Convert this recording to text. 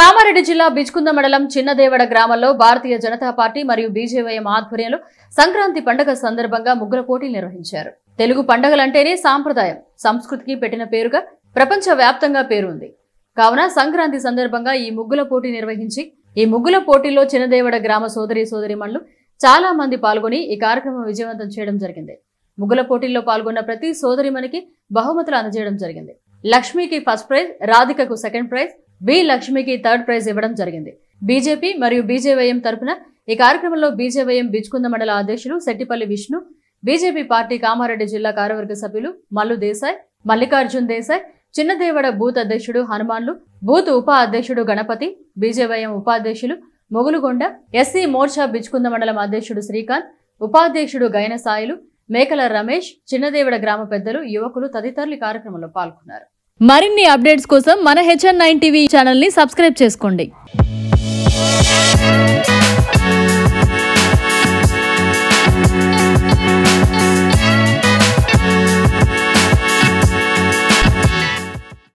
కామారెడ్డి జిల్లా బిచ్కుంద మండలం చిన్నదేవడ గ్రామంలో భారతీయ జనతా పార్టీ మరియు బీజేవైఎం ఆధ్వర్యంలో సంక్రాంతి పండుగ సందర్భంగా ముగ్గుల పోటీలు నిర్వహించారు తెలుగు పండుగలంటేనే సాంప్రదాయం సంస్కృతికి పెట్టిన పేరుగా ప్రపంచ వ్యాప్తంగా పేరు ఉంది కావున సంక్రాంతి సందర్భంగా ఈ ముగ్గుల పోటీ నిర్వహించి ఈ ముగ్గుల పోటీలో చిన్నదేవడ గ్రామ సోదరి సోదరిమణులు చాలా మంది పాల్గొని ఈ కార్యక్రమం విజయవంతం చేయడం జరిగింది ముగ్గుల పోటీల్లో పాల్గొన్న ప్రతి సోదరిమణికి బహుమతులు అందజేయడం జరిగింది లక్ష్మికి ఫస్ట్ ప్రైజ్ రాధికకు సెకండ్ ప్రైజ్ బి లక్ష్మికి థర్డ్ ప్రైజ్ ఇవ్వడం జరిగింది బీజేపీ మరియు బీజేవైఎం తరపున ఈ కార్యక్రమంలో బీజేవైఎం బిచ్కుంద మండల అధ్యక్షులు సెట్టిపల్లి విష్ణు బీజేపీ పార్టీ కామారెడ్డి జిల్లా కార్యవర్గ సభ్యులు మల్లు దేశాయ్ మల్లికార్జున్ దేశాయ్ చిన్నదేవడ బూత్ అధ్యక్షుడు హనుమాన్లు బూత్ ఉప అధ్యక్షుడు గణపతి బీజేవైఎం ఉపాధ్యక్షులు మొగులుగొండ ఎస్సీ మోర్చా బిచ్కుంద మండలం అధ్యక్షుడు శ్రీకాంత్ ఉపాధ్యక్షుడు గైన సాయిలు మేకల రమేష్ చిన్నదేవడ గ్రామ పెద్దలు యువకులు తదితరులు ఈ కార్యక్రమంలో పాల్గొన్నారు మరిన్ని అప్డేట్స్ కోసం మన హెచ్ఎన్ నైన్ టీవీ ఛానల్ ని సబ్స్క్రైబ్ చేసుకోండి